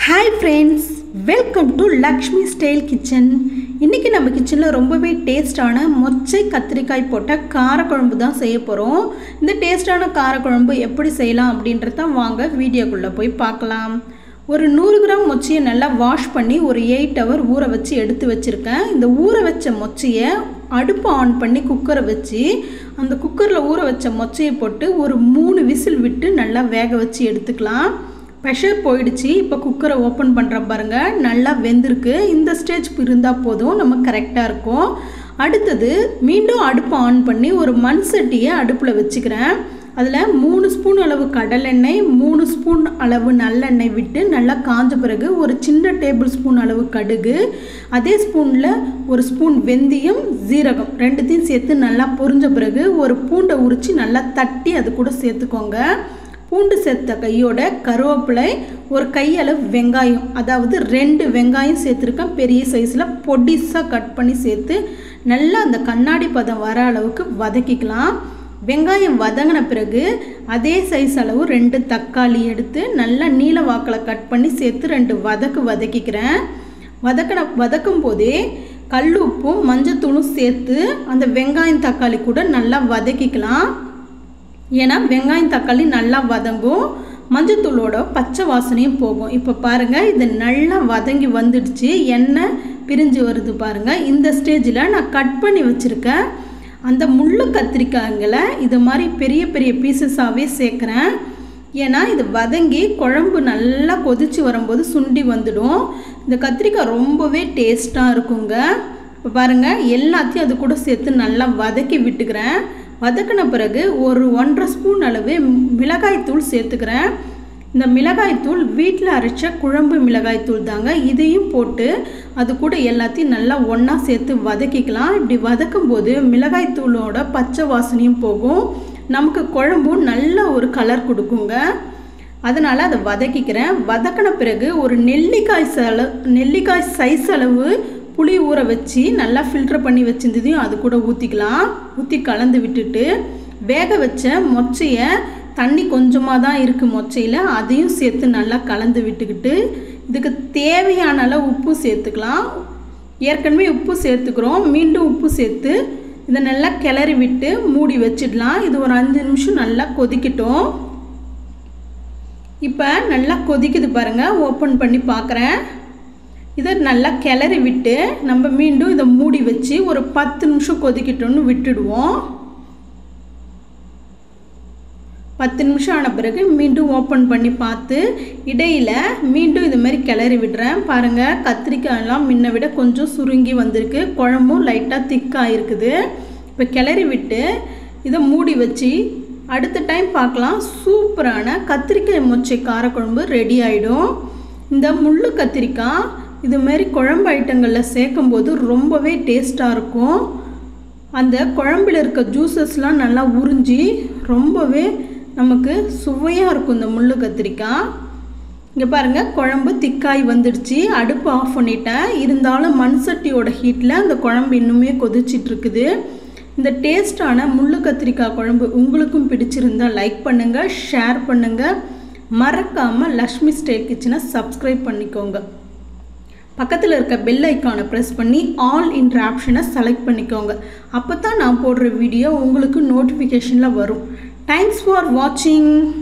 hi friends welcome to Lakshmi style kitchen இன்றைக்கி நம்ம கிச்சனில் ரொம்பவே டேஸ்டான மொச்சை கத்திரிக்காய் போட்ட காரக்குழம்பு தான் செய்ய போகிறோம் இந்த டேஸ்டான காரக்குழம்பு எப்படி செய்யலாம் அப்படின்றத வாங்க வீடியோக்குள்ளே போய் பார்க்கலாம் ஒரு நூறு கிராம் மொச்சையை நல்லா வாஷ் பண்ணி ஒரு எயிட் ஹவர் ஊற வச்சு எடுத்து வச்சுருக்கேன் இந்த ஊற வச்ச மொச்சையை அடுப்பு ஆன் பண்ணி குக்கரை வச்சு அந்த குக்கரில் ஊற வச்ச மொச்சையை போட்டு ஒரு மூணு விசில் விட்டு நல்லா வேக வச்சு எடுத்துக்கலாம் ப்ரெஷர் போயிடுச்சு இப்போ குக்கரை ஓப்பன் பண்ணுற பாருங்க நல்லா வெந்திருக்கு இந்த ஸ்டேஜ் இருந்தால் போதும் நம்ம கரெக்டாக இருக்கும் அடுத்தது மீண்டும் அடுப்பு ஆன் பண்ணி ஒரு மண் சட்டியை அடுப்பில் வச்சுக்கிறேன் அதில் மூணு ஸ்பூன் அளவு கடலெண்ணெய் மூணு ஸ்பூன் அளவு நல்லெண்ணெய் விட்டு நல்லா காஞ்ச பிறகு ஒரு சின்ன டேபிள் ஸ்பூன் அளவு கடுகு அதே ஸ்பூனில் ஒரு ஸ்பூன் வெந்தயம் ஜீரகம் ரெண்டுத்தையும் சேர்த்து நல்லா பொரிஞ்ச பிறகு ஒரு பூண்டை உரித்து நல்லா தட்டி அது கூட சேர்த்துக்கோங்க பூண்டு சேர்த்த கையோட கருவேப்பிலை ஒரு கையளவு வெங்காயம் அதாவது ரெண்டு வெங்காயம் சேர்த்துருக்கேன் பெரிய சைஸில் பொடிசாக கட் பண்ணி சேர்த்து நல்லா அந்த கண்ணாடி பதம் வர அளவுக்கு வதக்கிக்கலாம் வெங்காயம் வதங்கின பிறகு அதே சைஸ் அளவு ரெண்டு தக்காளி எடுத்து நல்லா நீல வாக்கில் கட் பண்ணி சேர்த்து ரெண்டு வதக்கு வதக்கிக்கிறேன் வதக்கின வதக்கும் போதே கல் உப்பும் மஞ்சத்தூளும் சேர்த்து அந்த வெங்காயம் தக்காளி கூட நல்லா வதக்கிக்கலாம் ஏன்னா வெங்காயம் தக்காளி நல்லா வதங்கும் மஞ்சத்தூளோட பச்சை வாசனையும் போகும் இப்போ பாருங்கள் இது நல்லா வதங்கி வந்துடுச்சு எண்ணெய் பிரிஞ்சு வருது பாருங்கள் இந்த ஸ்டேஜில் நான் கட் பண்ணி வச்சுருக்கேன் அந்த முள்ளு கத்திரிக்காய்களை இது மாதிரி பெரிய பெரிய பீசஸாகவே சேர்க்குறேன் ஏன்னா இது வதங்கி குழம்பு நல்லா கொதித்து வரும்போது சுண்டி வந்துடும் இந்த கத்திரிக்காய் ரொம்பவே டேஸ்ட்டாக இருக்குங்க இப்போ பாருங்கள் எல்லாத்தையும் அது கூட சேர்த்து நல்லா வதக்கி விட்டுக்கிறேன் வதக்கின பிறகு ஒரு ஒன்றரை ஸ்பூன் அளவு மிளகாய்த்தூள் சேர்த்துக்கிறேன் இந்த மிளகாய்த்தூள் வீட்டில் அரைச்ச குழம்பு மிளகாய்த்தூள் தாங்க இதையும் போட்டு அது கூட எல்லாத்தையும் நல்லா ஒன்றா சேர்த்து வதக்கிக்கலாம் இப்படி வதக்கும் போது மிளகாய்த்தூளோட பச்சை வாசனையும் போகும் நமக்கு குழம்பும் நல்ல ஒரு கலர் கொடுக்குங்க அதனால் அதை வதக்கிக்கிறேன் வதக்கின பிறகு ஒரு நெல்லிக்காய் சல நெல்லிக்காய் சைஸ் அளவு புளி ஊற வச்சு நல்லா ஃபில்ட்ரு பண்ணி வச்சிருந்ததையும் அது கூட ஊற்றிக்கலாம் ஊற்றி கலந்து விட்டுட்டு வேக வச்ச மொச்சையை தண்ணி கொஞ்சமாக தான் இருக்குது மொச்சையில் அதையும் சேர்த்து நல்லா கலந்து விட்டுக்கிட்டு இதுக்கு தேவையான அளவு உப்பு சேர்த்துக்கலாம் ஏற்கனவே உப்பு சேர்த்துக்கிறோம் மீண்டும் உப்பு சேர்த்து இதை நல்லா கிளறி விட்டு மூடி வச்சிடலாம் இது ஒரு அஞ்சு நிமிஷம் நல்லா கொதிக்கட்டும் இப்போ நல்லா கொதிக்குது பாருங்கள் ஓப்பன் பண்ணி பார்க்குறேன் இதை நல்லா கிளறி விட்டு நம்ம மீண்டும் இதை மூடி வச்சு ஒரு பத்து நிமிஷம் கொதிக்கட்டும்னு விட்டுடுவோம் பத்து நிமிஷம் ஆன பிறகு மீண்டும் ஓப்பன் பண்ணி பார்த்து இடையில் மீண்டும் இது மாதிரி கிளறி விடுறேன் பாருங்கள் கத்திரிக்காயெல்லாம் முன்ன விட கொஞ்சம் சுருங்கி வந்திருக்கு குழம்பும் லைட்டாக திக்காக இருக்குது இப்போ கிளறி விட்டு இதை மூடி வச்சு அடுத்த டைம் பார்க்கலாம் சூப்பரான கத்திரிக்காய் மொச்சை காரக்குழம்பு ரெடி ஆகிடும் இந்த முள்ளு கத்திரிக்காய் இது மாதிரி குழம்பு ஐட்டங்களில் சேர்க்கும்போது ரொம்பவே டேஸ்ட்டாக இருக்கும் அந்த குழம்பில் இருக்க ஜூஸஸ்லாம் நல்லா உறிஞ்சி ரொம்பவே நமக்கு சுவையாக இருக்கும் இந்த முள்ளு கத்திரிக்காய் இங்கே பாருங்கள் குழம்பு திக்காய் வந்துடுச்சு அடுப்பு ஆஃப் பண்ணிட்டேன் இருந்தாலும் மண் சட்டியோட ஹீட்டில் அந்த குழம்பு இன்னுமே கொதிச்சிட்ருக்குது இந்த டேஸ்டான முள்ளு கத்திரிக்காய் குழம்பு உங்களுக்கும் பிடிச்சிருந்தா லைக் பண்ணுங்கள் ஷேர் பண்ணுங்கள் மறக்காமல் லக்ஷ்மி ஸ்டைல் கிச்சனை சப்ஸ்கிரைப் பண்ணிக்கோங்க பக்கத்தில் இருக்க பெல் ஐக்கானை ப்ரெஸ் பண்ணி ஆல் இன்ற ஆப்ஷனை செலக்ட் பண்ணிக்கோங்க அப்போ தான் நான் போடுற வீடியோ உங்களுக்கு நோட்டிஃபிகேஷனில் வரும் தேங்க்ஸ் ஃபார் வாட்சிங்